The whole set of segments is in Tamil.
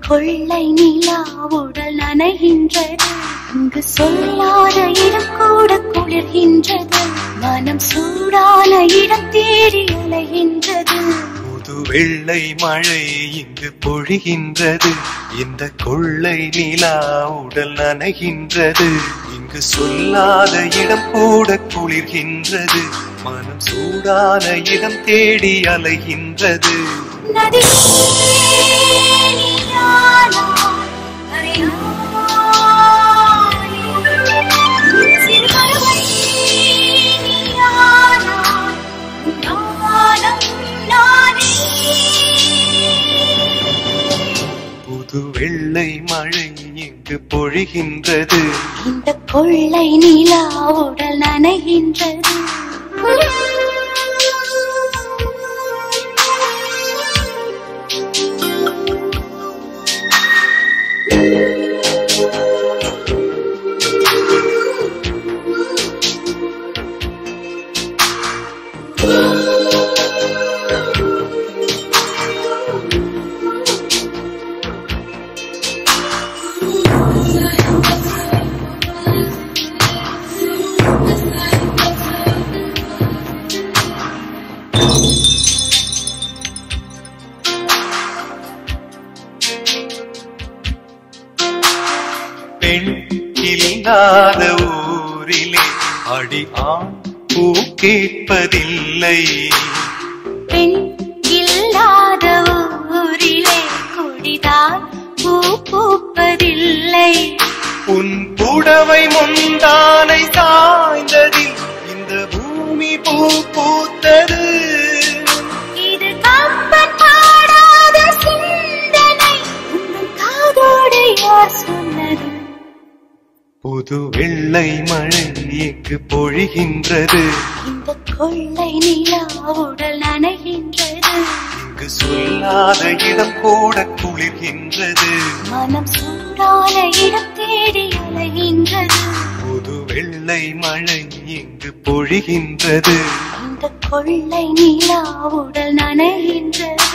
கொள்ளை நிலா உடல் நனைகின்றது இங்கு சொல்லாத இடம் கூட குளிர்கின்றது மனம் சூடான இடம் தேடி அலைகின்றது புது வெள்ளை மழை இங்கு பொழிகின்றது இந்த கொள்ளை நிலா உடல் நனைகின்றது இங்கு சொல்லாத இடம் கூட குளிர்கின்றது மனம் சூடான இடம் தேடி அலைகின்றது நதி நீயானா, கரையானே. சிறு பறவை நீயானா, நானும் நானே. புது வெள்ளை மழை இங்கு பொழிகின்றது இந்த கொள்ளை நிலா உடல் நனைகின்றது பெண் இல்லாத ஊரிலே அடி ஆண் பூ கேட்பதில்லை பெண் இல்லாத ஊரிலே கொடிதான் பூ பூப்பதில்லை உன் புடவை முந்தானை சாய்ந்ததில் இந்த பூமி பூ பூத்தது இது கம்பன் பாடாத சிந்தனை உங்கள் காதோடு யார் சொன்னது புது வெள்ளை மழை இங்கு பொழிகின்றது இந்த கொள்ளை நிலா உடல் நனைகின்றது இங்கு சொல்லாத இடம் கூட குளிர்கின்றது மனம் சூடான இடம் தேடி அலைகின்றது புது வெள்ளை மழை இங்கு பொழிகின்றது இந்த கொள்ளை நிலா உடல் நனைகின்றது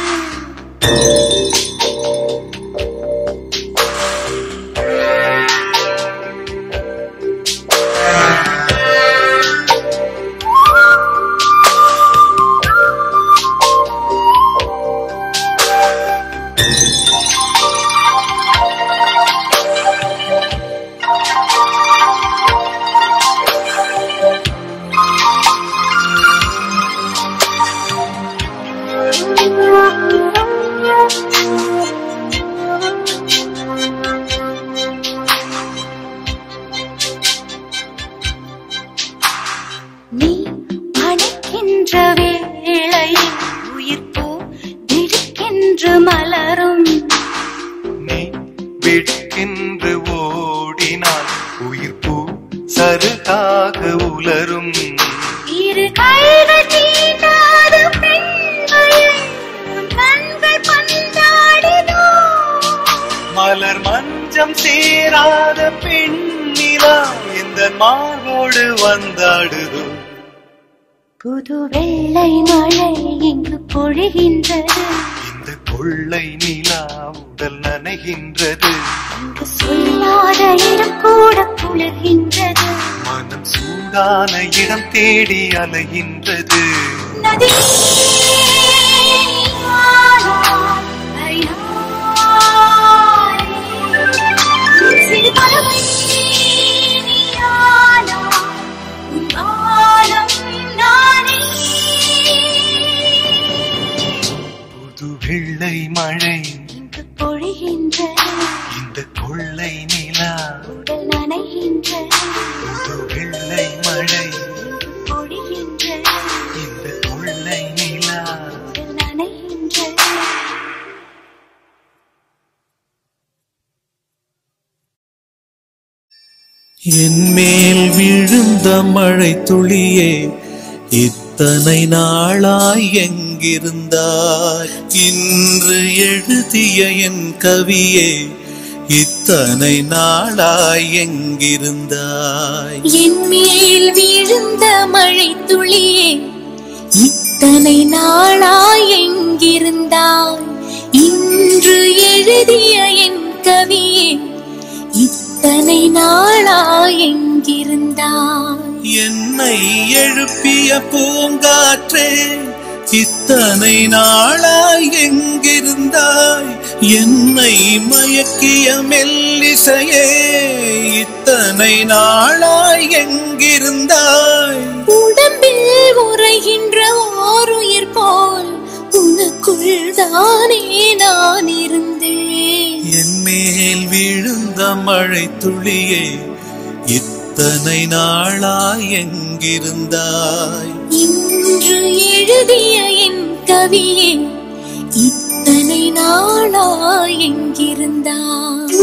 நீ அணைக்கின்ற வேளையில் உயிர் பூ திடுக்கென்று மலரும் நீ வெட்கென்று ஓடினால் உயிர் பூ சருகாக உலரும் இரு கைகள் தீண்டாத பெண்மையை உன் கண்கள் பந்தாடினோ மலர் மஞ்சம் சேராத பெண்ணிலா இந்த மார்போடு வந்தாடுதோ புது வெள்ளை மழை இங்கு பொழிகின்றது இந்த கொள்ளை நிலா உடல் நனைகின்றது இங்கு சொல்லாத இடம் கூட குளிர்கின்றது மனம் சூடான இடம் தேடி அலைகின்றது நதி சிறு பறவை நீயானா, உன் ஆழம் நானே. புது வெள்ளை மழை இங்கு பொழிகின்றது இந்த கொள்ளை நிலா உடல் நனைகின்றது புது வெள்ளை மழை இங்கு பொழிகின்றது இந்த கொள்ளை நிலா உடல் நனைகின்றது என் மேல் விழுந்த மழை துளியே இத்தனை நாளாய் எங்கிருந்தாய் இன்று எழுதிய என் கவியே இத்தனை நாளாய் எங்கிருந்தாய் என் மேல் விழுந்த மழை துளியே இத்தனை நாளாய் எங்கிருந்தாய் இன்று எழுதிய என் கவியே இத்தனை நாளா எங்கிருந்தாய் என்னை எழுப்பிய பூங்காற்றே இத்தனை நாளாய் எங்கிருந்தாய் என்னை மயக்கிய மெல்லிசையே இத்தனை நாளாய் எங்கிருந்தாய் உடம்பில் உறைகின்ற ஓருயிர் போல் உனக்குள் தானே நான் இருந்தேன் என் மேல் விழுந்த மழை துளியே இத்தனை நாளாய் எங்கிருந்தாய் இன்று எழுதிய என் கவியே இத்தனை நாளா எங்கிருந்தாய்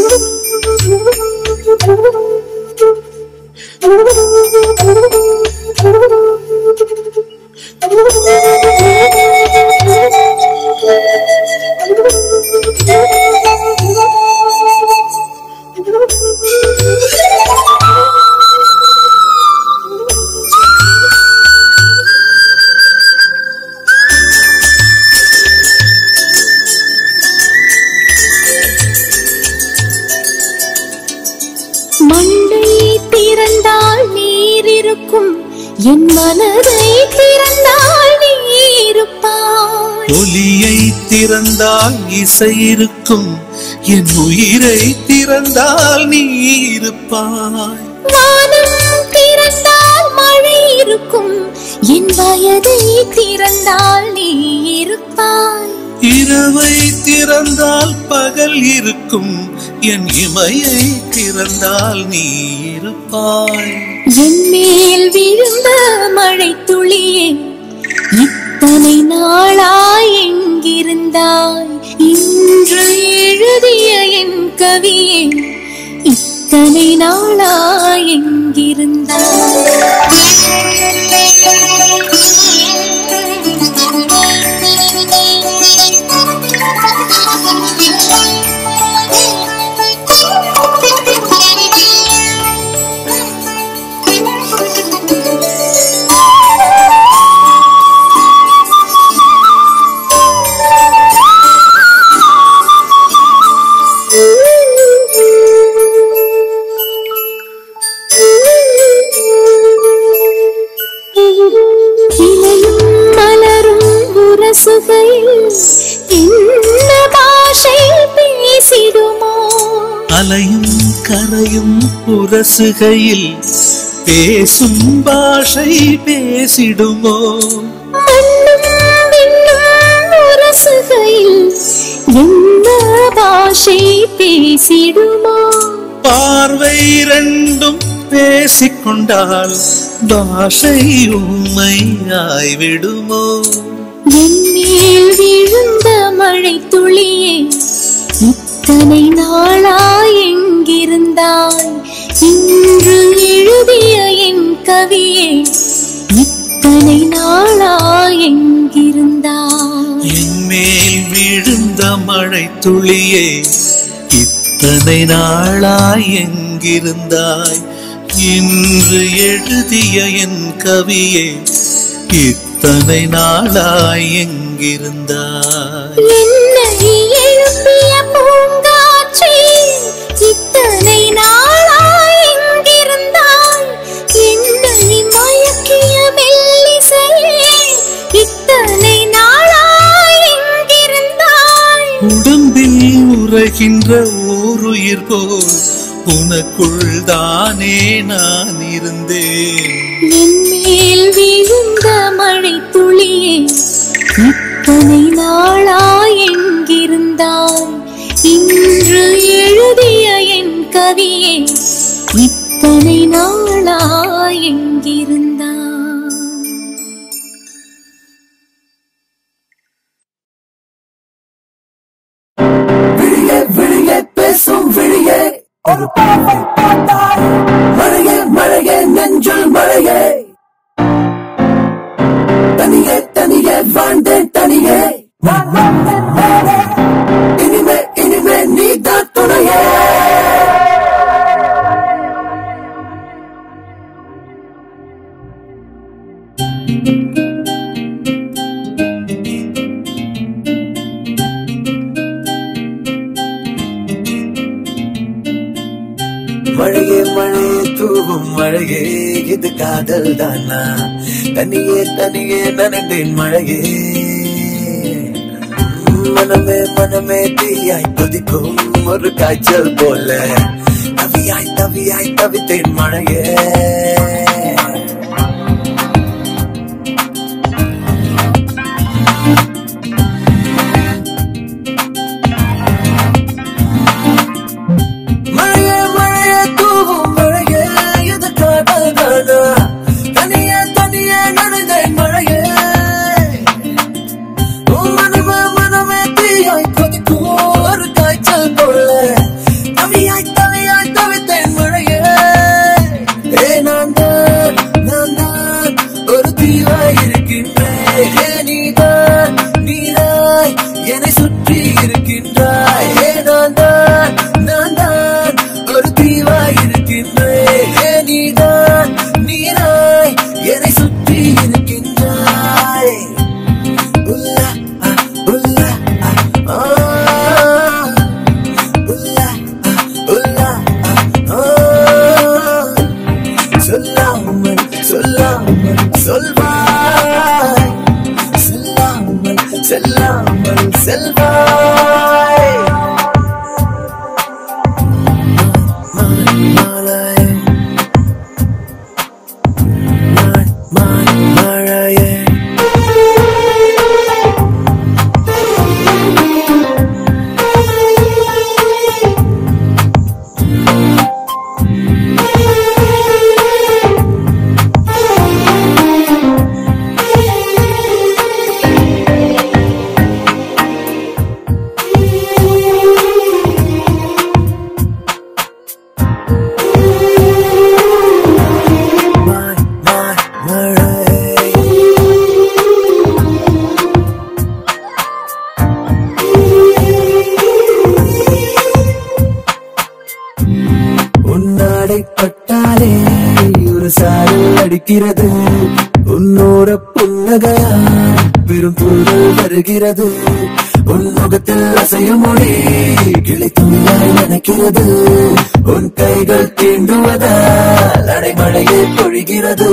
மண்டை திறந்தால் நீர் இருக்கும் என் மனதை திறந்தால் நீ இருப்பாய் ஒலியை திறந்தால் இசை இருக்கும் என் உயிரை திறந்தால் நீ இருப்பாய் வானம் திறந்தால் மழை இருக்கும் என் வயதை திறந்தால் நீ இருப்பாய் இரவை திறந்தால் பகல் இருக்கும் என் இமையை திறந்தால் நீ இருப்பாய் என் மேல் விழுந்த மழை துளியே இத்தனை நாளாய் எங்கிருந்தாய் இன்று எழுதிய என் கவியே இத்தனை நாளாய் இலையும் மலரும் உரசுகையில் என்ன பாஷை பேசிடுமோ அலையும் கரையும் உரசுகையில் பேசும் பாஷை பேசிடுமோ மண்ணும் விண்ணும் உரசுகையில் என்ன பாஷை பேசிடுமோ பார்வை ரெண்டும் பேசிக்கொண்டால் பாஷை உண்மையாய்விடுமோ என் மேல் விழுந்த மழை துளியே இத்தனை நாளாய் எங்கிருந்தாய் இன்று எழுதிய என் கவியே இத்தனை நாளாய் எங்கிருந்தாய் என் மேல் விழுந்த மழை துளியே இத்தனை நாளாய் எங்கிருந்தாய் இன்று எழுதிய என் கவியே இத்தனை நாளாய் எங்கிருந்தாய் என்னை எழுப்பிய பூங்காற்றே இத்தனை நாளாய் எங்கிருந்தாய் என்னை மயக்கிய மெல்லிசையே இத்தனை நாளாய் எங்கிருந்தாய் உடம்பில் உறைகின்ற ஓருயிர் போல் உனக்குள் தானே நான் இருந்தேன் என் மேல் விழுந்த மழை துளியே இத்தனை நாளாய் எங்கிருந்தாய் இன்று எழுதிய என் கவியே இத்தனை நாளாய் எங்கிருந்தாய் விழியே விழியே பேசும் விழியே ஒரு பார்வை பார்த்தாய் மழையே மழையே நெஞ்சில் மழையே தனியே தனியே வாழ்ந்தேன் தனியே நான் வாழ்ந்தேன் நானே. இனிமே இனிமே நீதான் துணையே மழையே மழையே தூவும் மழையே இது காதல் தானா தனியே தனியே நனைந்தேன் மழையே மனமே மனமே தீயாய் கொதிக்கும் ஒரு காய்ச்சல் போல தவியாய் தவியாய் தவித்தேன் மழையே மழையே மழையே தூவும் மழையே இது காதல் தானா தனியே தனியே நனைந்தேன் மழையே உன் மனமே மனமே தீயாய் கொதிக்கும் ஒரு காய்ச்சல் போல தவியாய் தவியாய் தவித்தேன் மழையே ஏ நான் தான் நான் தான் ஒரு தீவாய் இருக்கின்றேன் ஏ நீதான் நீராய் என்னை சுற்றி இருக்கின்றாய் ஏ நான் தான் நான் தான் ஒரு தீவாய் இருக்கின்றேன் ஏ நீதான் நீராய் என்னை சுற்றி இருக்கின்றாய் உல்லா ஆ, உல்லா ஆ, ஆ. உல்லா ஆ, உல்லா ஆ, ஆ. சொல்லாமல் சொல்லாமல் சொல்வாய் சொல்லாமல் செல்லாமல் செல்வாய் மான் மாலாயே மான் மான் மழையே மான் மான் மழையே உன்னாடை பட்டாலே ஒரு சாரல் அடிக்கிறது உன்னோட புன்னகையா பெரும் பொருள் வருகிறது உன் முகத்தில் அசையும் மொழி கிளை துணியாய் நினைக்கிறது உன் கைகள் தீண்டுவதால் அடைமழையே பொழிகிறது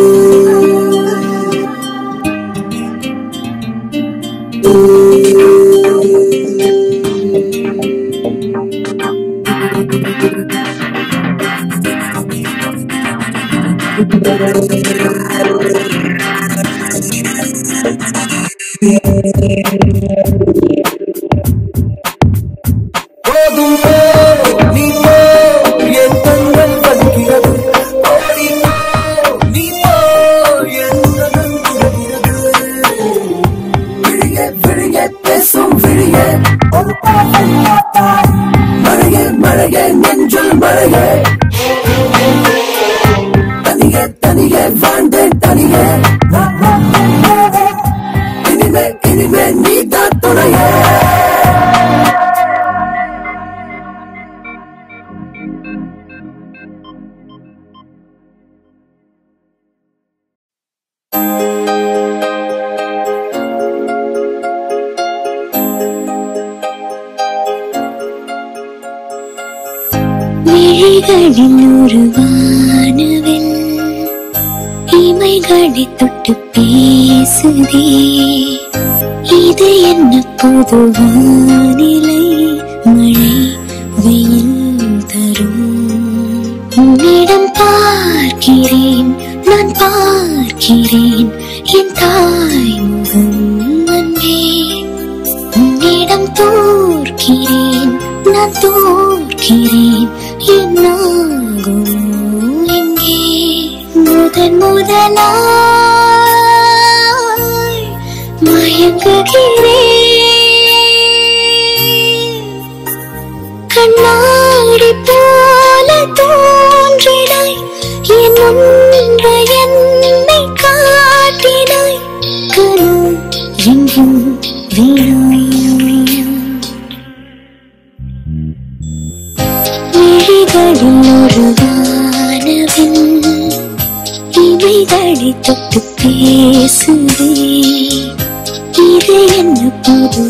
போதும் போ, நீ போ, என் கண்கள் வலிக்கிறது. ஓடி போ, நீ போ, என் மனம் உடைகிறது. விழியே, விழியே, பேசும் விழியே, ஒரு பார்வை பார்த்தாய். மழையே மழையே நெஞ்சில் மழையே தனியே தனியே வாழ்ந்தேன் தனியே இனிமே இனிமே நீதான் துணையே விழிகளில் ஒரு வானவில் இமைகளை தொட்டு பேசுதே இது என்ன புது வானிலை மழை வெயில் தரும் உன்னிடம் பார்க்கிறேன் நான் பார்க்கிறேன் என் தாய் முகம் அன்பே உன்னிடம் தோற்கிறேன் நான் தோற்கிறேன் என்னாகுமோ எங்கே முதன் முதலாய் மயங்குகிறேன் கண்ணாடி போல தோன்றினாய் என் முன்பு என்னை காட்டினாய் கரு எங்கும் வீணாய் விழிகளில் ஒரு வானவில் இவைகளை தொட்டு பேசுதே இது என்ன புது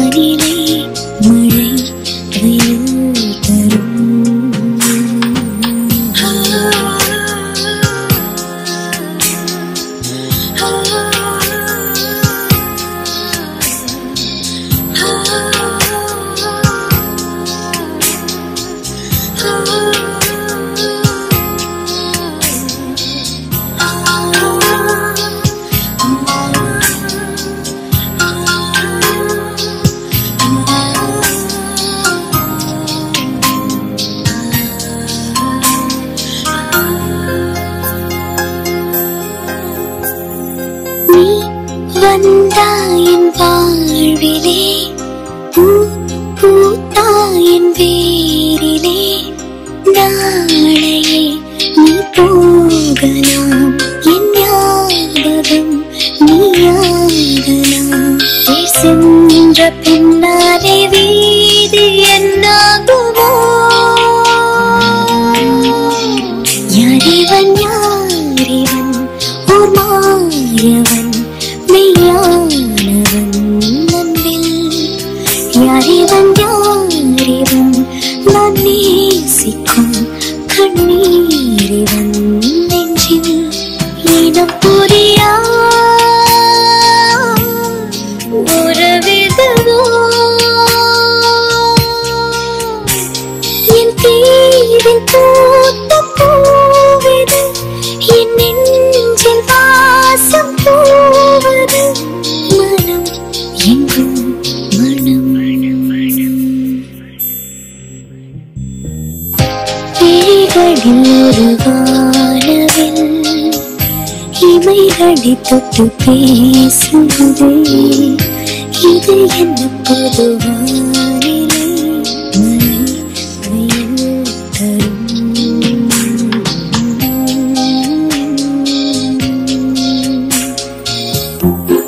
வானிலை மழை வெயில் தரும் நீ வந்தாயின் வாழ்விலே பூ பூத்தாயின் வேரிலே நாளையே நீ போகலாம் என் ஞாபகம் நீயாகலாம் தேர் சென்ற பின்னாலே வீதி என்னாகுமோ யாரிவன் யாரிவன் ஓர் மாயவன் மெய்யானவன் அன்பில் யாரிவன் யாரிவன் நான் நேசிக்கும் கண்ணீரிவன் நெஞ்சில் இனம் புரியா உறவிதவோ என் தீவின் பூத்த பூவிது என் நெஞ்சில் வாசம் போவது மனம் எங்கும் மனம் விழிகளில் ஒரு வானவில் இமைகளை தொட்டு பேசுதே இது என்ன புது வானிலை மழை வெயில் தரும்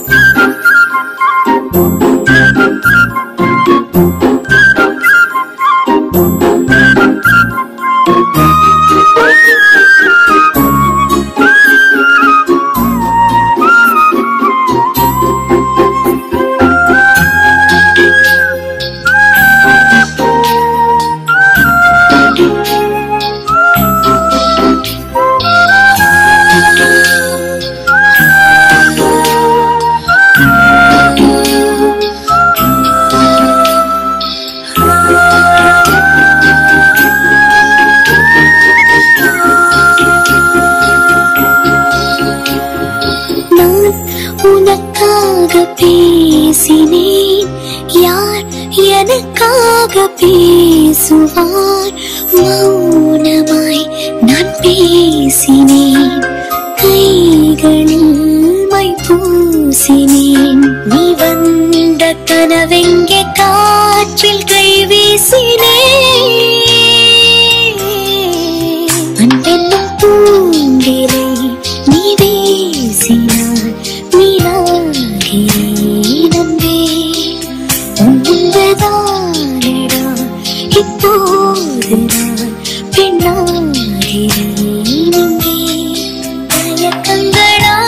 நான் உனக்காக பேசினேன் யார் எனக்காக பேசுவார் மௌனமாய் நான் பேசினேன் கைகளில் மை பூசினேன் நீ வந்த கனவெங்கே காற்றில் கை வீசினேன் அன்பென்னும் பூங்கிலை நீ வீசினார் நீராகிறேன் அன்பே உந்ததானடா இப்போது நான் பெண்ணாகிறேன் இங்கே தயக்கங்களா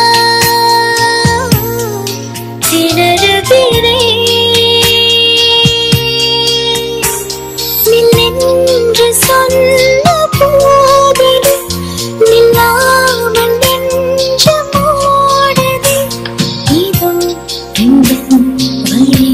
திணறுகிறேன் நில்லென்று சொன்ன போதிலும் நில்லாமல் நெஞ்சமோடுதே. இதோ எங்கள் வழி.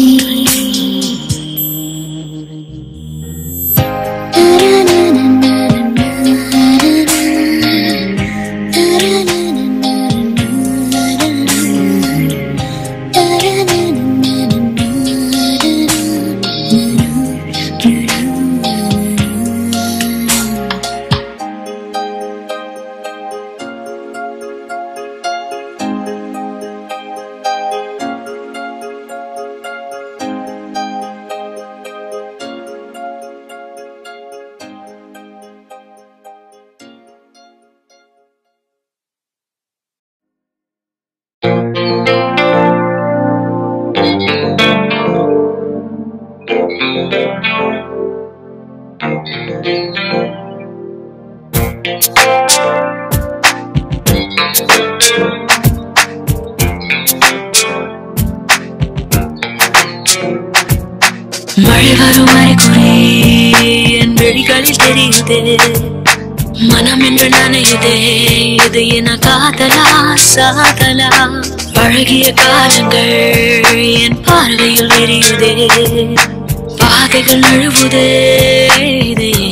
மழை வரும் அரைக்குறை என் விழிகளில் தெரியுதே மனம் என்று நனையுதே இது என காதலா சாதலா பழகிய காலங்கள் என் பார்வையில் விரியுதே பாதைகள் நழுவுதே இது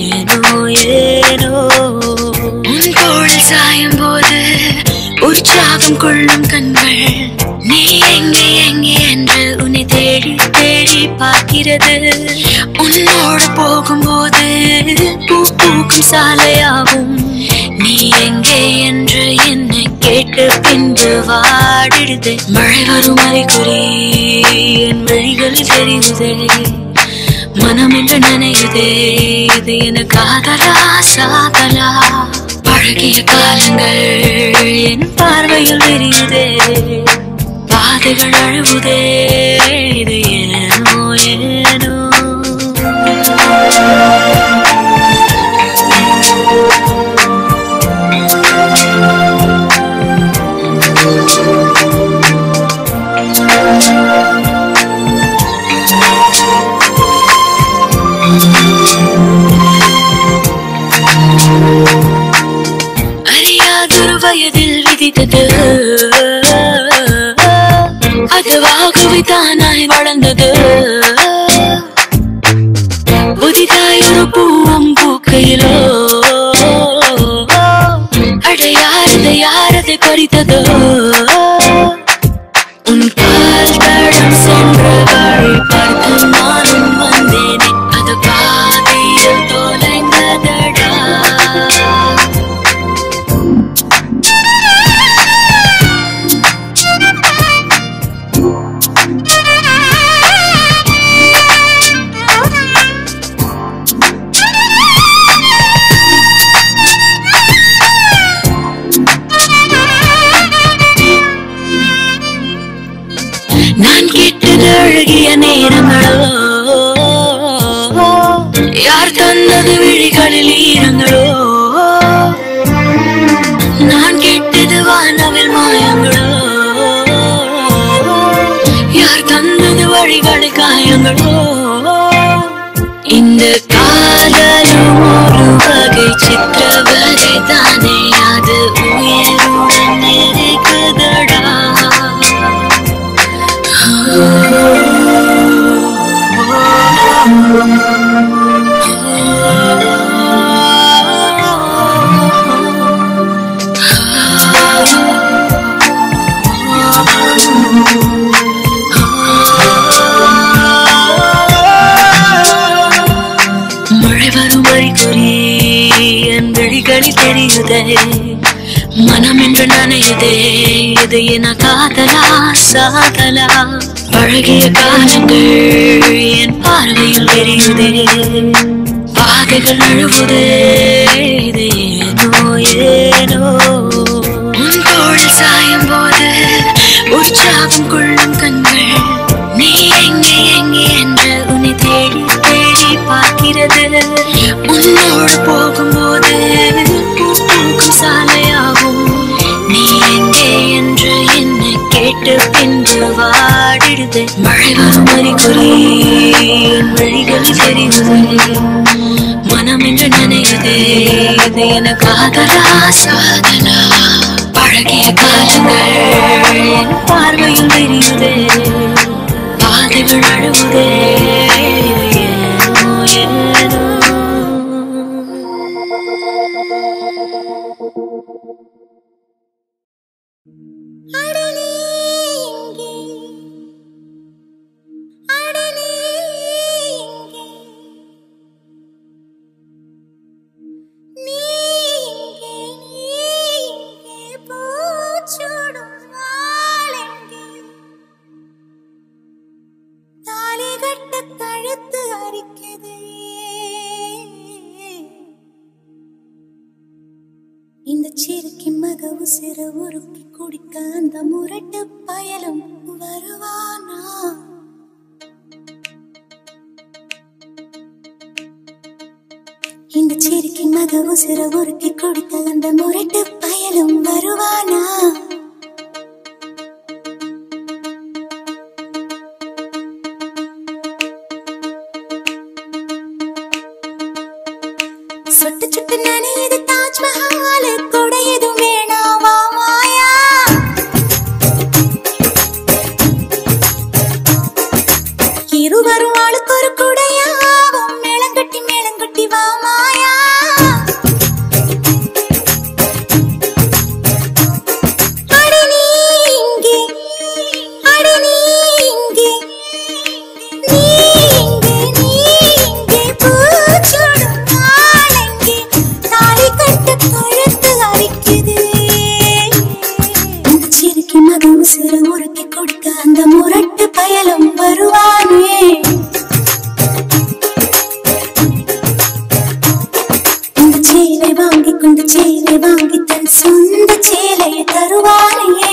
உற்சாகம் கொள்ளும் கண்கள் நீ எங்கே எங்கே என்று உன்னை தேடி தேடி பார்க்கிறது உன்னோடு போகும்போது பூ பூக்கும் சாலையாகும் நீ எங்கே என்று என்னை கேட்டு பின்பு வாடிடுது மழை வரும் அறிகுறி என் வழிகளில் தெரியுதே மனம் என்று நினையுதே இது என காதலா சாதலா பழகிய காலங்கள் என் பார்வையில் விரியுதே பாதைகள் அழுவுதே இது ஏனோ ஏனோ அறியாதொரு வயதில் விதித்தது அதுவாகவே தானாய் வளர்ந்தது புதிதாய் ஒரு பூவும் பூக்கையிலோ அடையாரதை யாரதை பறித்ததோ உன் கால் தடம் சென்ற வழி பார்த்து நானும் வந்தேனே அது பாதையில் தொலைந்ததடா நான் கேட்டது அழகிய நேரங்களோ யார் தந்தது விழிகளில் ஈரங்களோ நான் கேட்டது வானவில் மாயங்களோ யார் தந்தது வழிகளில் காயங்களோ இந்த காதலும் ஒரு வகை சித்திரவதை தானே அது உயிருடன் இருக்குதடா மழை வரும் அறிகுறி என் விழிகளில் தெரியுதே மனம் என்று நனையுதே இது என காதலா சாதலா பழகிய காலங்கள் என் பார்வையில் தெரியுதே பாதைகள் அழுவுதே இது ஏனோ ஏனோ உன் தோளில் சாயும் போது உற்சாகம் கொள்ளும் கண்கள் நீ எங்கே எங்கே என்று உன்னை தேடி தேடி பார்க்கிறது உன்னோடு போகும்போது பூ பூக்கும் சாலையாகும் நீ எங்கே என்று என்னை கேட்டு பின்பு வாடிடுது மழை வரும் அறிகுறி என் வழிகளில் தெரியுது மனம் என்று நினையுதே இது என காதலா சாதலா பழகிய காலங்கள் என் பார்வையில் தெரியுதே பாதைகள் அழுவுதே ஏனோ ஏனோ அடனே இங்கே அடனே இங்கே நீ இங்கே நீ இங்கே பூச்சூடும் நாளெங்கே தாலி கட்ட கழுத்து அரிக்குது இந்த சிறுக்கி மக உசிர உருக்கி குடிக்க அந்த முரட்டு பயலும் வருவானா இந்த சிறுக்கி மக உசிர உருக்கி குடிக்க அந்த முரட்டு பயலும் வருவானா சுட்டு சுட்டு நனையுது தாஜ்மஹால் கூட எதுவும் வேணாவா மாயா இருவரும் ஆளுக்கு ஒரு குடையாவும் மேளங்கட்டி மேளங்கட்டி வா மாயா அடி நீ வாங்கிக் கொண்டு சேலை வாங்கி தன் சொந்த சேலையை தருவானையே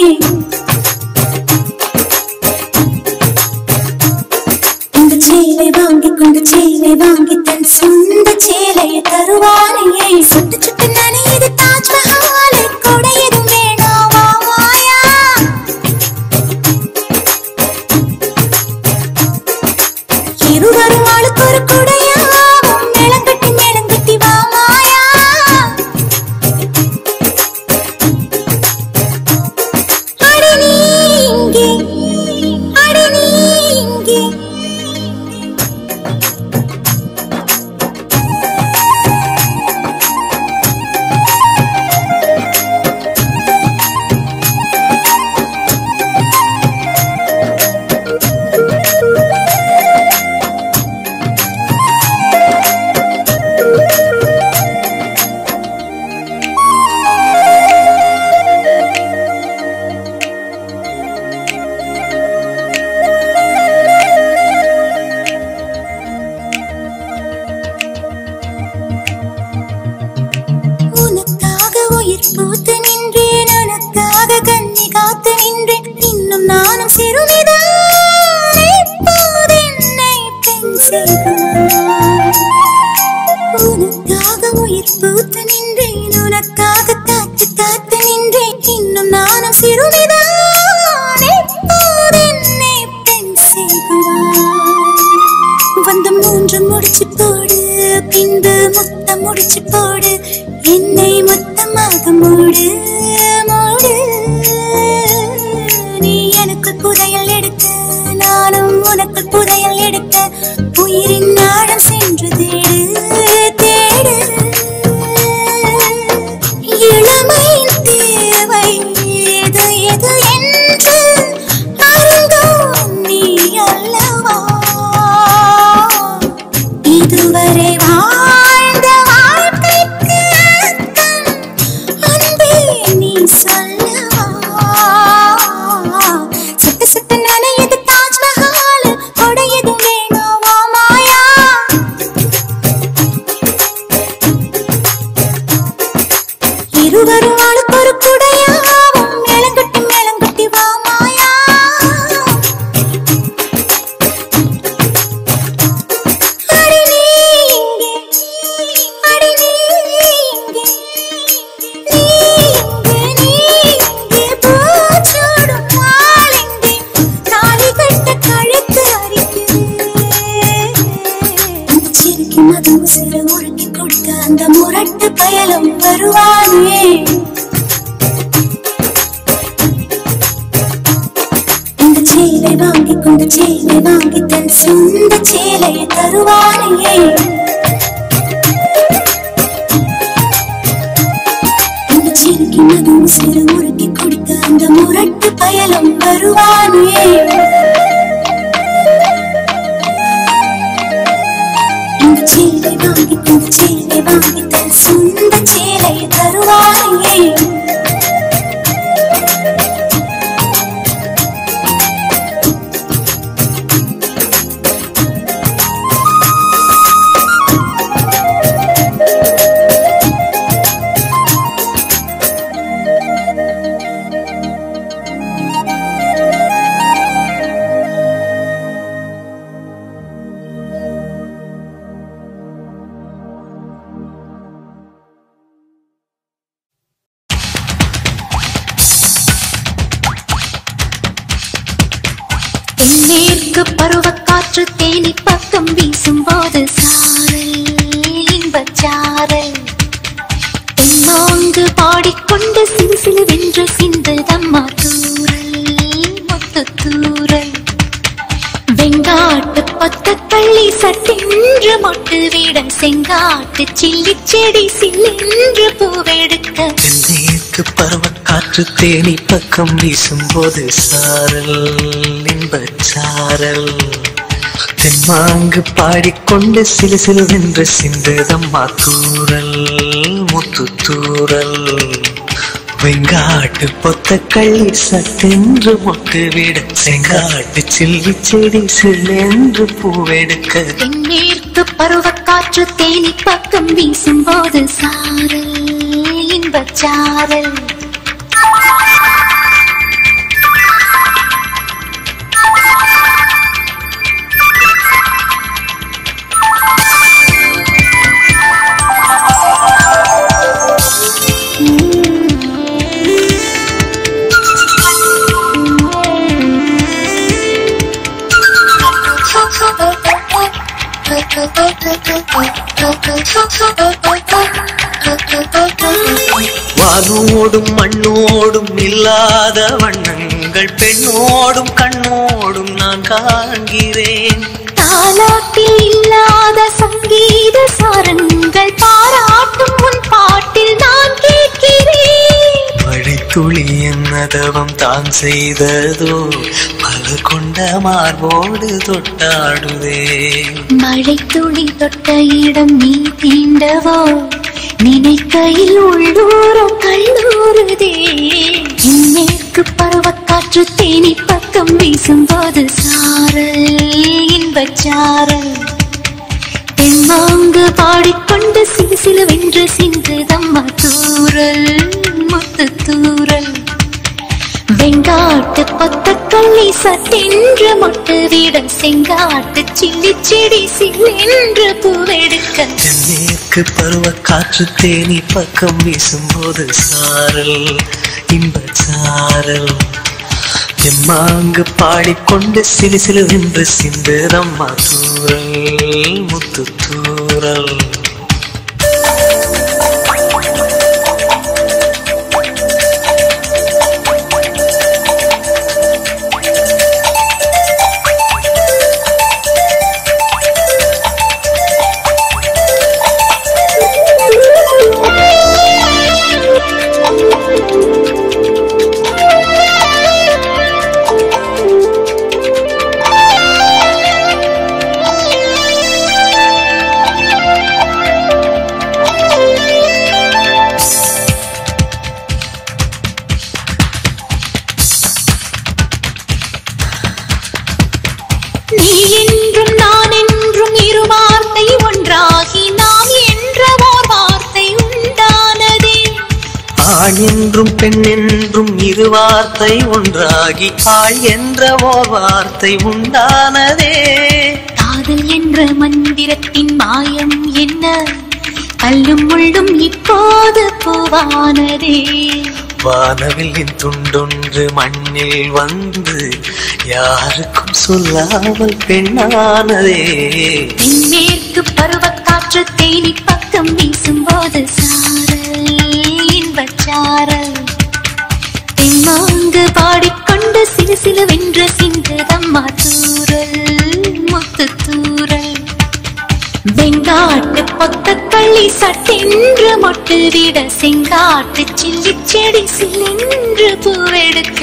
இந்த சேலை வாங்கிக் கொண்டு சேலை வாங்கி தன் சொந்த சேலையை தருவானையே சுட்டு சுட்டு நனையுது தாஜ்மஹாலை கொடையதும் வேணாவா மாயா இருவரும் ஆளுக்கு ஒரு குடையாவும் மேளங்கட்டி மேளங்கட்டி வா மாயா அடி நீ இங்கே அடி நீ இங்கே உனக்காக உயிர் பூத்து நின்றேன் உனக்காக கண்ணி காத்து நின்றேன் இன்னும் நானும் சிறுமிதான் இப்போது என்னை பெண் செய்கிறாய். உனக்காக உயிர் பூத்து நின்றேன் உனக்காக காத்து காத்து நின்றேன் இன்னும் நானும் சிறுமிதான் இப்போது என்னை பெண் செய்கிறாய். வந்து மூன்று முடிச்சு போடு பின்பு முத்தம் முடிச்சு போடு என்னை மொத்தமாக மூடு மூடு நீ எனக்கு புதையல் எடுக்க நானும் உனக்கு புதையல் எடுக்க உயிரின் ஆழம் சென்று தேடு தேடு இளமையின் தேவை எது எது என்று அறிந்தோம் நீ அல்லவா இதுவரை வாழ்ந்த வாழ்க்கைக்கு அர்த்தம் அன்பே நீ சொல்லவா சுட்டு சுட்டு நனையுது தாஜ்மஹால் உடையது வேணாவா மாயா இருவரும் ஆளுக்கு ஒரு குடையாவும் மேளங்கட்டி மேளங்கட்டி வா மாயா அடி நீ இங்கே அடி நீ இங்கே நீ இங்கே நீ இங்கே பூச்சூடும் நாள் இங்கே தாலி கட்ட கழுத்து அரிக்குது அந்த சிறுக்கி மதம் சிறு முழுக்கி கொடுக்க அந்த முரட்டு பயலும் வருவானே இந்த சேலை வாங்கி கொண்டு சேலை வாங்கி தன் சொந்த சேலையை தருவானையே இந்த சிறுக்கி மதம் சிறு முறுக்கி கொடுக்க அந்த முரட்டு பயலும் வருவானே இந்த சேலை வாங்கி கொண்டு சேலை வாங்கி தன் சொந்த சேலையை தருவானையே தென்மேற்கு பருவக்காற்று தேனி பக்கம் வீசும்போது சாரல் இன்பச்சாரல் தென்மாங்கு பாடிக்கொண்டு சிறு சிறு வென்று சிந்துதம்மா தூரல் முத்து தூரல் வெங்காட்டு பத்த தள்ளி சட்டென்று மொட்டு வீடம் செங்காட்டு சில்லி செடி சில்லென்று பூவெடுக்க தென்மேற்கு பருவக்காற்று தேனி பக்கம் வீசும்போது சாரல் இன்பச்சாரல் தென்மாங்கு பாடிக்கொண்டு சிலு சிலுவென்று சிந்துதம்மா தூரல் முத்து தூரல் வெங்காட்டு பொத்த கள்ளி சட்டென்று மொட்டு விட செங்காட்டு சில்லி செடி சில்லென்று பூவெடுக்க தென்மேற்கு பருவக்காற்று தேனி பக்கம் வீசும்போது சாரல் இன்பச்சாரல் வானோடும் மண்ணோடும் இல்லாத வண்ணங்கள் பெண்ணோடும் கண்ணோடும் நான் காண்கிறேன் தாலாட்டில் இல்லாத சங்கீத சாரங்கள் பாராட்டும் உன் பாட்டில் நான் கேட்கிறேன் மழை துளி என்னதவம் தான் செய்ததோ பல கொண்ட மார்போடு தொட்டாடுதே மழை துளி தொட்ட இடம் நீ தீண்டவோ நினைக்கையில் உள்ளூரம் கல்லூருதே மேற்கு பருவக்காற்று தேனி பக்கம் வீசும்போது சாரல் இன்பச்சாரல் தென்மாங்கு பாடிக்கொண்டு சிறு சிலுவென்று சிந்துதம்மா தூரல் முத்து தூரல் வெங்காட்டு பொத்த கள்ளி சட்டென்று மொட்டு விட செங்காட்டு சில்லி செடி சில்லென்று பூவெடுக்க தென்மேற்கு பருவ காற்று தேனி பக்கம் வீசும்போது சாரல் இன்பச் சாரல் எம்மாங்கு பாடிக்கொண்டு சிலு சிலுவென்று சிந்துதம்மா தூரல் முத்து தூரல் நீ என்றும் நான் என்றும் இரு வார்த்தை ஒன்றாகி நாம் என்ற ஓர் வார்த்தை உண்டானதே ஆண் என்றும் பெண் என்றும் இரு வார்த்தை ஒன்றாகி ஆள் என்ற ஓர் வார்த்தை உண்டானதே காதல் என்ற மந்திரத்தின் மாயம் என்ன கல்லும் முள்ளும் இப்போது பூவானதே வானவில்லின் துண்டொன்று மண்ணில் வந்து யாருக்கும் சொல்லாமல் பெண்ணானதே தென்மேற்கு பருவக்காற்று தேனி பக்கம் வீசும்போது சாரல் இன்பச்சாரல் தென்மாங்கு பாடிக்கொண்டு சிறு சிலுவென்று சிந்துதம்மா தூரல் முத்து தூரல் வெங்காட்டு பொத்த கள்ளி சட்டென்று மொட்டு விட செங்காட்டு சில்லி செடி சில்லென்று பூவெடுக்க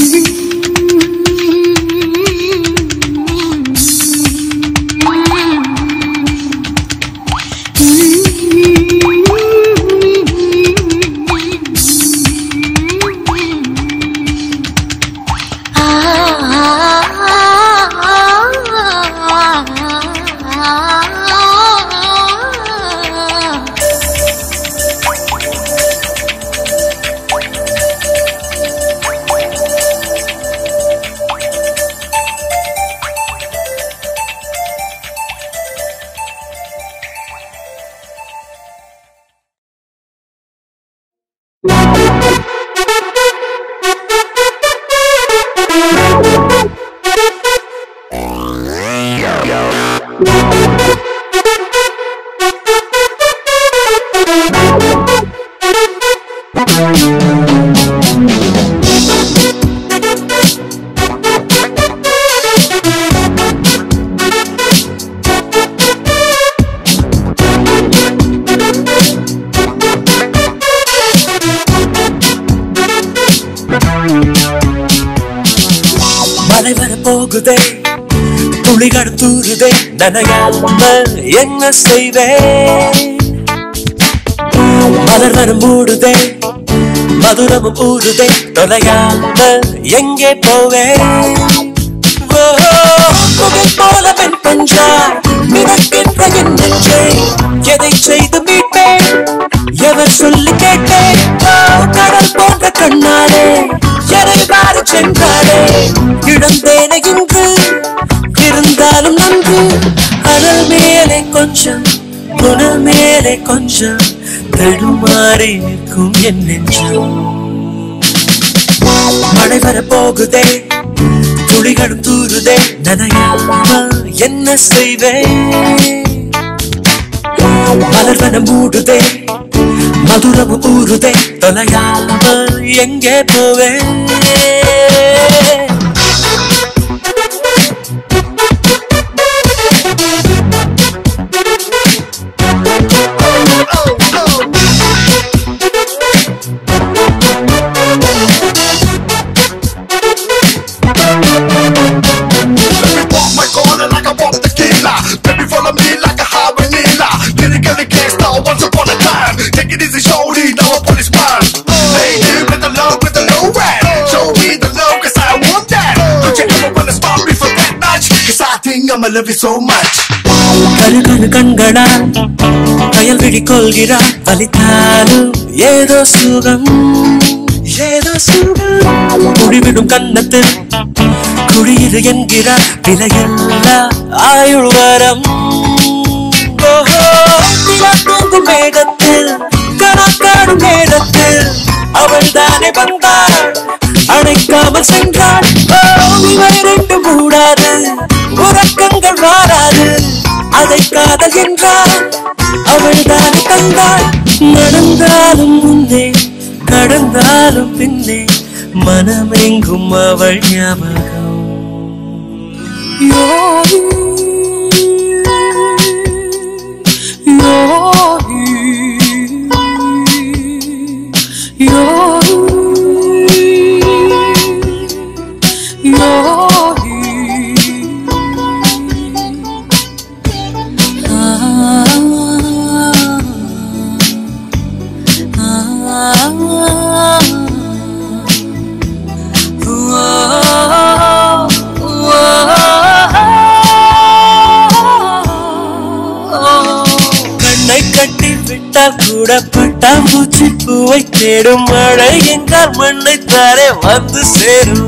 மழை வர போகுதே துளிகள் தூருதே நனையாம என்ன செய்வேன் மலர் வர மூடுதே மதுரமும் ஊறுதே தொலையாம எங்கே போவேன் ஓ, முகில் போல பெண் பஞ்சாய் மிதக்கின்ற என் நெஞ்சை எதை செய்து மீட்பேன் எவர் சொல்லி கேட்டேன் ஓ, கடல் போன்ற கண்ணாலே எதை மாறி சென்றாலே இழந்தேனே இன்று இருந்தாலும் நன்று அனல் மேலே கொஞ்சம் புனல் மேலே கொஞ்சம் தடுமாறி நிற்கும் என் நெஞ்சம் மழை வர போகுதே துளிகளும் தூருதே நனையாம என்ன செய்வேன் மலர்வன மூடுதே மதுரமும் ஊறுதே தொலையாம எங்கே போவேன் walk my corner like I walk tequila. Baby, follow me like a high vanilla. Lyrically gangsta once upon a time. Take it easy, shorty, now a policeman. Lady with the love, with the low rap. Show me the love, cause I want that. Don't you ever wanna spot me for that much? Cause I think I'ma love you so much. கரு கரு கண்களா கயல்விழி கொள்கிறார் வலித்தாலும் ஏதோ சுகம் ஏதோ சுகம் குடிவிடும் கன்னத்தில் குடியிரு என்கிறார் விலையில்லா ஆயுள் வரம் ஓஹோ, நிலா தூங்கும் மேகத்தில் கணக்காடும் நேரத்தில் அவள் தானே வந்தாள் அணைக்காமல் சென்றாள் ஓ, இவை ரெண்டு மூடாது உறக்கங்கள் வாராது அதை காதல் என்றாள் அவள் தானே தந்தாள் நடந்தாலும் முன்னே கடந்தாலும் பின்னே மனமெங்கும் அவள் ஞாபகம் யோகி யோகி யோகி கண்ணை கட்டி விட்டால் கூட பட்டாம்பூச்சி பூவை தேடும் மழை என்றால் மண்ணை தாரே வந்து சேரும்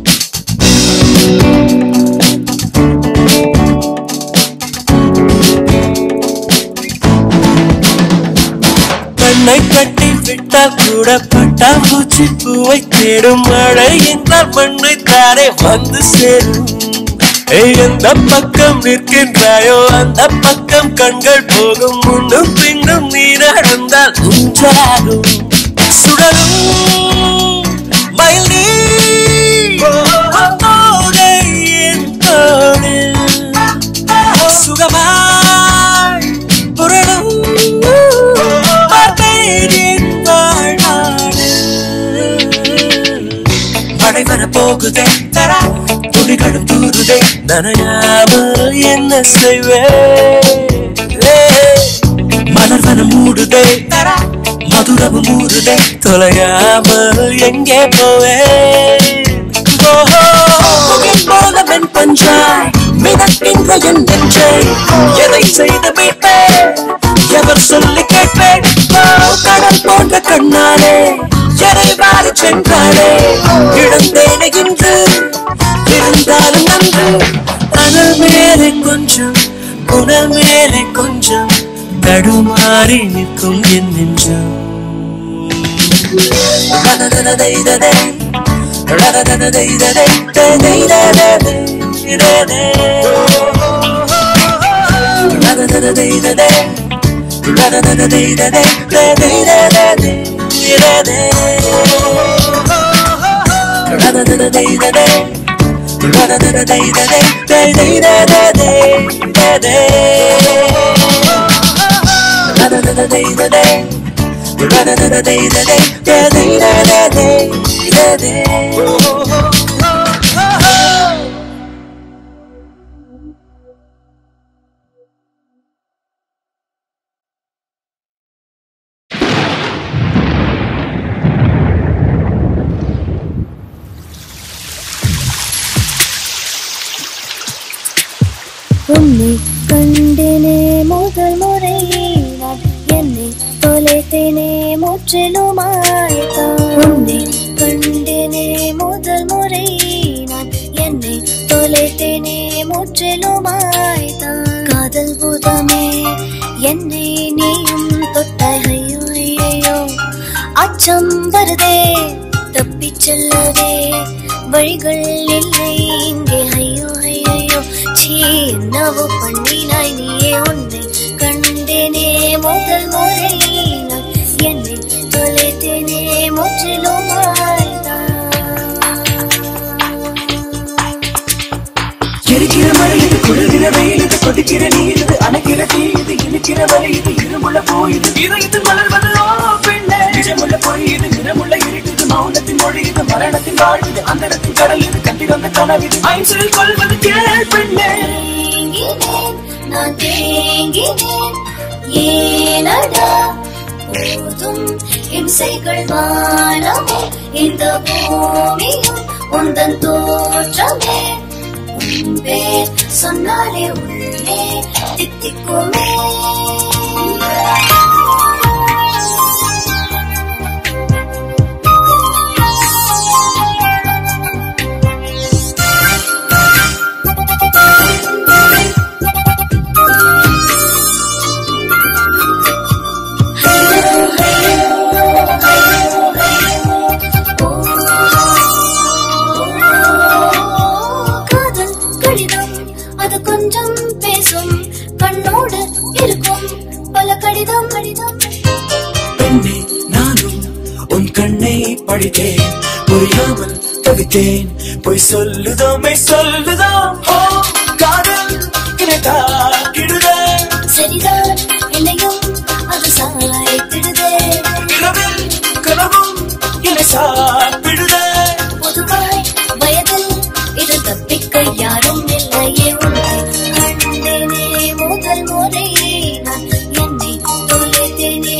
கண்ணை கட்டி விட்டால் கூட பட்டாம்பூச்சி பூவை தேடும் மழை என்றால் மண்ணை தாரே வந்து சேரும் ஏய், எந்த பக்கம் நிற்கின்றாயோ அந்த பக்கம் கண்கள் போகும் முன்னும் பின்னும் நீ நடந்தால் உஞ்சாகும் சுடரும் மயில் நீ தோடை என் தோளில் சுகமாய் புரளும் மலரின் வாழ்நாளில். மழை வர போகுதே தரா துளிகளும் தூருதே நனையாமல் என்ன செய்வேன் மலர்வனம் மூடுதே தரா மதுரமும் மூடுதே தொலையாமல் எங்கே போவேன் ஓஹோ, முகில் போல வெண் பஞ்சாய் மிதக்கின்ற என் நெஞ்சை எதை செய்து மீட்பேன் எவர் சொல்லி கேட்பேன் ஓ, கடல் போன்ற கண்ணாலே எதை மாறி சென்றாலே இழந்தேனே இன்று இருந்தாலும் நன்று அனல் மேலே கொஞ்சம் புனல் மேலே கொஞ்சம் தடுமாறி நிற்கும் என் நெஞ்சம் ரததததைததை, ரததததைததை, ததைதததை, இததை. ரததததைததை, ரததததைததை, ததைதததை, இததை. ரததததைததை, ரததததைததை, ததைதததை, இததை. ரததததைததை, ரததததைததை, ததைதததை, இததை. முற்றிலுமாய்தான் உன்னை கண்டேனே முதல் முறை நான் என்னை தொலைத்தேனே முற்றிலுமாய்தான் காதல் பூதமே என்னை நீயும் தொட்டாய் ஐயோ ஐயோ அச்சம் வருதே தப்பிச் செல்லவே வழிகள் இல்லை இங்கே ஐயோ ஐயோ சீ என்னவோ பண்ணினாய் நீயே உன்னை கண்டேனே முதல் முறை நான் என்னை தொலைத்தேனே முற்றிலும் எரிக்கிற மழை இது குளிர்கிற வெயில் இது கொதிக்கிற நீர் இது அணைக்கிற தீ இது இனிக்கிற வலி இது இருமுள்ள போய் இது இதயத்தில் மலர்வது ஓ பெண்ணே நிஜமுள்ள பொய் இது நிறமுள்ள இருட்டு இது மௌனத்தின் மொழி இது மரணத்தின் வாழ் இது அந்தரத்தின் கடல் இது கண்டிருந்த கனவு இது ஐம்சில் கொள்வது கேள் பெண்ணே தேங்கினேன் நான் தேங்கினேன் ஏனடா போதும் இம்சைகள் வானமே இந்த பூமியும் உந்தன் தோற்றமே உன் பேர் சொன்னாலே உள்ளே தித்திக்குமே காதல் கடிதம் அது கொஞ்சம் பேசும் கண்ணோடு இருக்கும் பல கடிதம் கடிதம் பெண்ணே நானும் உன் கண்ணை படித்தேன் புரியாமல் தவித்தேன் பொய் சொல்லுதோமே சொல்லுதோ ஓ காதல் கிடதே சரிதான் என்னையும் அது சாய்த்திடுதே இரவில் கனவும் என்னை சாப்பிடுதே பொதுவாய் வயதில் இது தப்பிக்க யாரும் இல்லையே உன்னை கண்டேனே முதல் முறை நான் என்னை தொலைத்தேனே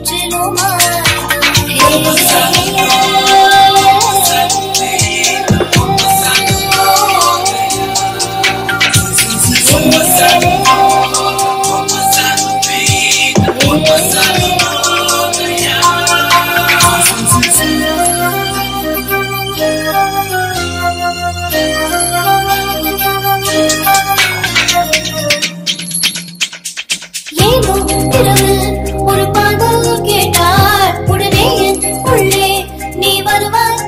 ஏனோ இரவில் ஒரு பாடல் கேட்டார் உடனே என் உள்ளே நீ வருவாய்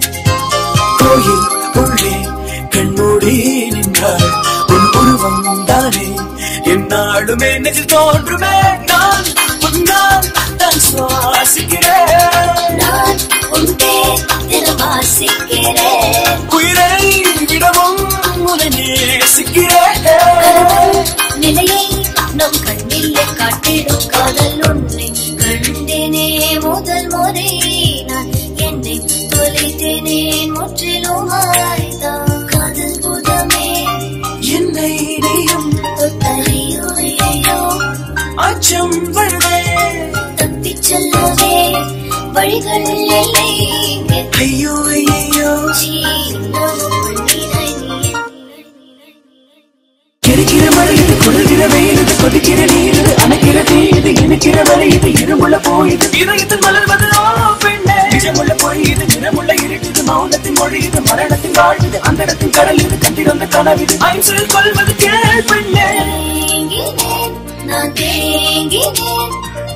கோயில் உள்ளே கண்மூடி நின்றாள் உன் உருவம் தானே என்னாலுமே நெஞ்சில் தோன்றுமே நான் உன்னால் தான் சுவாசிக்கிறேன் நான் உன் பேர் தினம் வாசிக்கிறேன் உயிரை விடவும் உன்னை நேசிக்கிறேன் கனவு நிலையை நம் கண்ணிலே காட்டிடும் காதல் உன்னை கண்டேனே முதல் முறை நான் என்னை தொலைத்தேனே முற்றிலும் ஆய்தான் காதல் புதமே என்னை நீயும் தொட்டலையோ ஐயோ அச்சம் வருதே தப்பிச் செல்லவே வழிகள் இல்லை இங்கே. ஐயோ ஐயோ சீ, நான் பண்ணினாய் நீயே. கிடைக்கிற மழை இது குளிர்கிற வெயில் இது கொதிக்கிற நீர் இது அணைக்கிற தீ இது இனிக்கிற வலி இது இருமுள்ள போய் இது இதயத்தில் மலர்வது ஓ பெண்ணே நிஜமுள்ள பொய் இது நிறமுள்ள இருட்டு இது மௌனத்தின் மொழி இது மரணத்தின் வாழ் இது அந்தரத்தின் கடல் இது கண்டிருந்த கனவு இது ஐம்சில் கொள்வது கேள் பெண்ணே தேங்கினேன் நான் தேங்கினேன்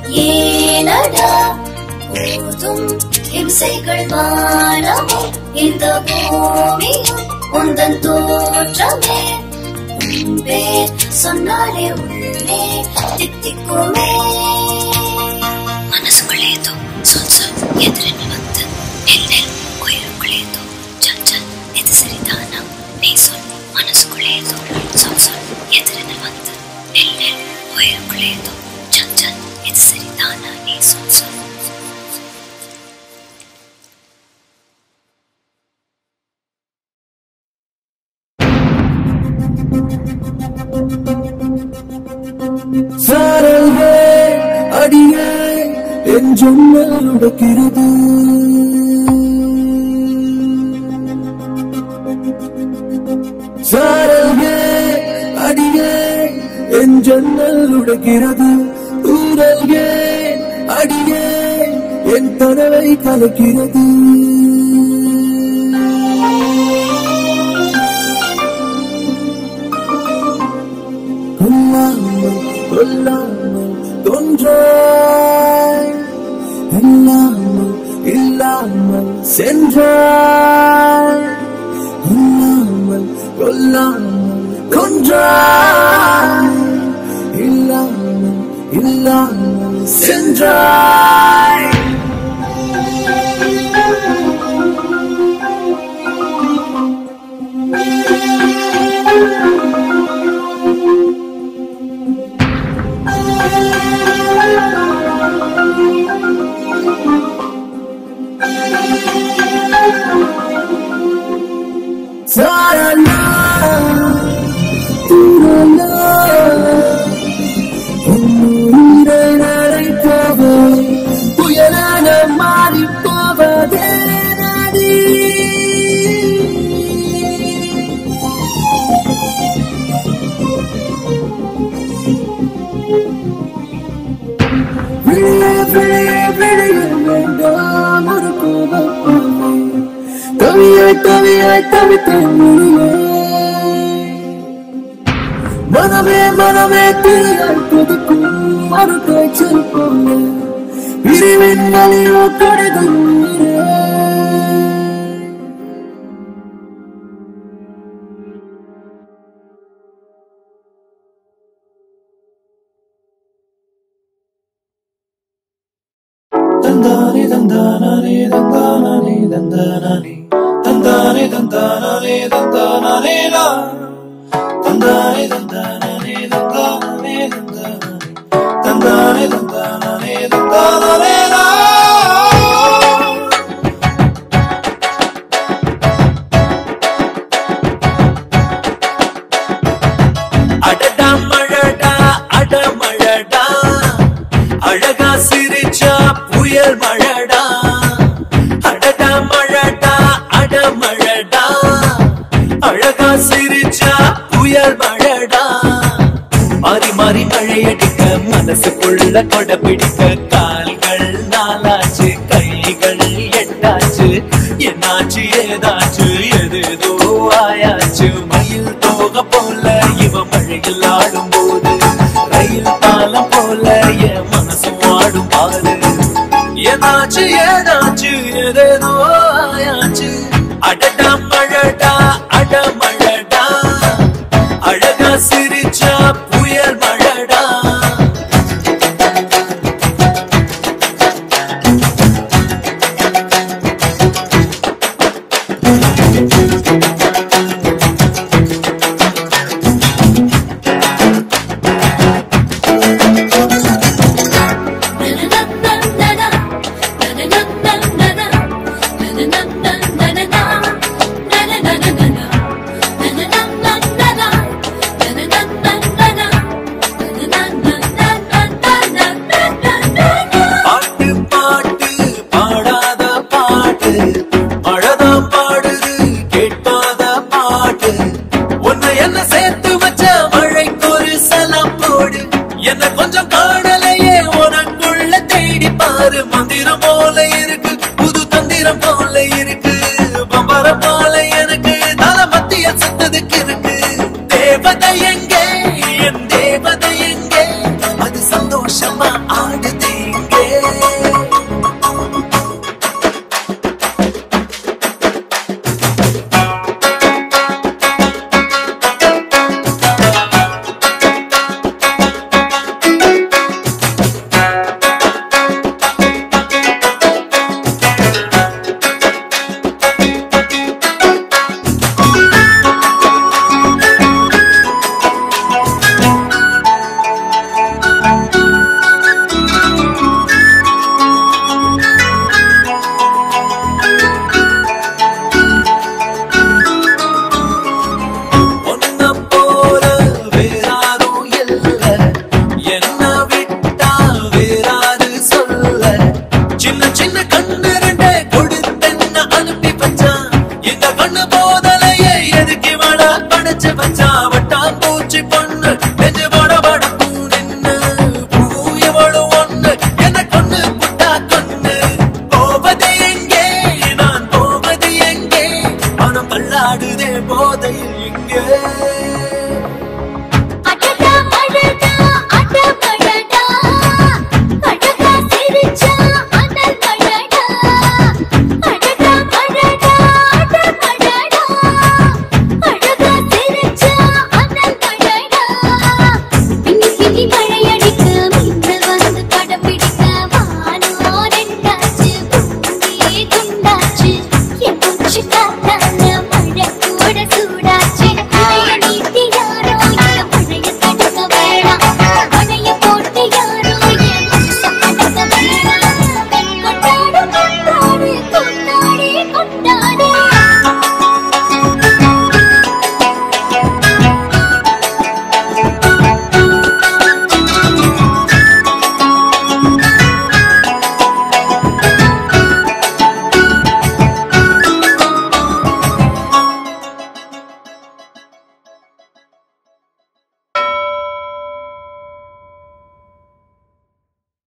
ஏனடா போதும் இம்சைகள் வானமோ இந்த பூமியும் உந்தன் தோற்றமே உன் பேர் சொன்னாலே உள்ளே தித்திக்குமே மனசுக்குள்ளே ஏதோ சொல் சொல் எதிரில் வந்து நெல் நெல் உயிருக்குள்ளே ஏதோ சல் சல் இது சரிதானா நீ சொல் மனசுக்குள்ளே ஏதோ சொல் சொல் எதிரில் வந்து நெல் நெல் உயிருக்குள்ளே ஏதோ சல் சல் இது சரிதானா நீ சொல் சொல் சாரல்வே அடியே என் ஜன்னல் உடைக்கிறது சாரல்வே அடியே என் ஜன்னல் உடைக்கிறது ஊரல்வே அடியே என் கனவை கலக்கிறது கொல்லாமல் கொல்லாமல் கொன்றாய் இல்லாமல் இல்லாமல் சென்றாய் கொல்லாமல் கொல்லாமல் கொன்றாய் இல்லாமல் இல்லாமல் சென்றாய் சாரலா தூரலா உன்னுயிரை நனைப்பவ புயலான மாறி போவதே நதி விழிய விழிய விழிய வேண்டாம் ஒரு கோபப்பாவை தவியாய் தவியாய் தவித்தேன் மொழியே மனமே மனமே தீயாய் கொதிக்கும் மறு காய்ச்சல் போல பிரிவின் வலியோ கடிதம் உயிரே. தந்தானே தந்தானே தந்தானே தந்தானே தந்தானே தந்தானே தந்தானே லா தந்தானே தந்தானே தந்தானே தந்தானே தந்தானே தந்தானே தந்தானே லா அடடா மழடா அடமழடா அழகா சிரிச்சா புயல் மழடா அடடா மழடா அடமழடா அழகா சிரிச்சா புயல் மழடா மாறி மாறி மழையடிக்க மனசுக்குள்ள கொடை பிடிக்க கால்கள் நாலாச்சு கைகள் எட்டாச்சு என்னாச்சு ஏதாச்சு எதேதோ ஆயாச்சு மயில் தோக போல இவ மழையில் ஆடும் போது ரயில் பாலம் போல என் மனசு ஆடும் பாரு ஏதாச்சு ஏதாச்சு ஏதேதோ